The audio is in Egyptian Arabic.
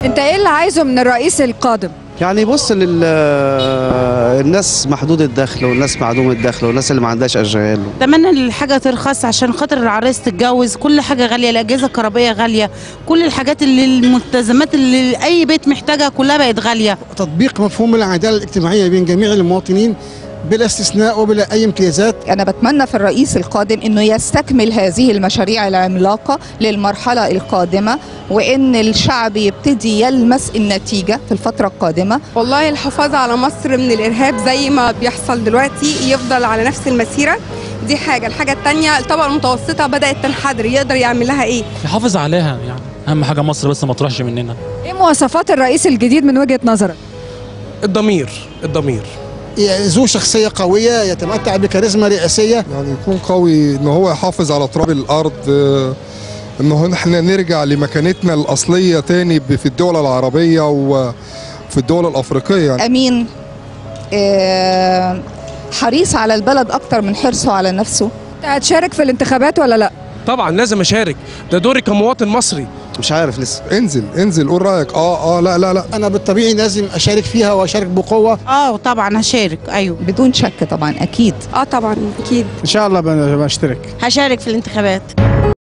انت ايه اللي عايزه من الرئيس القادم يعني يبص للناس محدود الدخل والناس معدوم الدخل والناس اللي ما عندهاش اشغال اتمنى ان الحاجه ترخص عشان خاطر العرايس تتجوز كل حاجه غاليه الاجهزه الكهربائيه غاليه كل الحاجات اللي الملتزمات اللي اي بيت محتاجها كلها بقت غاليه تطبيق مفهوم العداله الاجتماعيه بين جميع المواطنين بلا استثناء وبلا اي امتيازات أنا بتمنى في الرئيس القادم أنه يستكمل هذه المشاريع العملاقة للمرحلة القادمة وأن الشعب يبتدي يلمس النتيجة في الفترة القادمة والله الحفاظ على مصر من الإرهاب زي ما بيحصل دلوقتي يفضل على نفس المسيرة دي حاجة الحاجة التانية الطبقة المتوسطة بدأت تنحدر يقدر يعمل لها إيه يحافظ عليها يعني اهم حاجه مصر بس ما تروحش مننا ايه مواصفات الرئيس الجديد من وجهة نظرك الضمير الضمير ذو شخصيه قويه يتمتع بكاريزما رئاسيه يعني يكون قوي ان هو يحافظ على تراب الارض آه، ان هو احنا نرجع لمكانتنا الاصليه تاني ب- في الدول العربيه وفي الدول الافريقيه يعني. أمين آه، حريص على البلد أكتر من حرصه على نفسه انت هتشارك في الانتخابات ولا لا طبعا لازم اشارك ده دوري كمواطن مصري مش عارف لسه انزل انزل قول رايك اه اه لا لا لا انا بالطبيعي لازم اشارك فيها واشارك بقوه اه طبعا هشارك ايوه بدون شك طبعا أكيد اه طبعا أكيد ان شاء الله بشترك هشارك في الانتخابات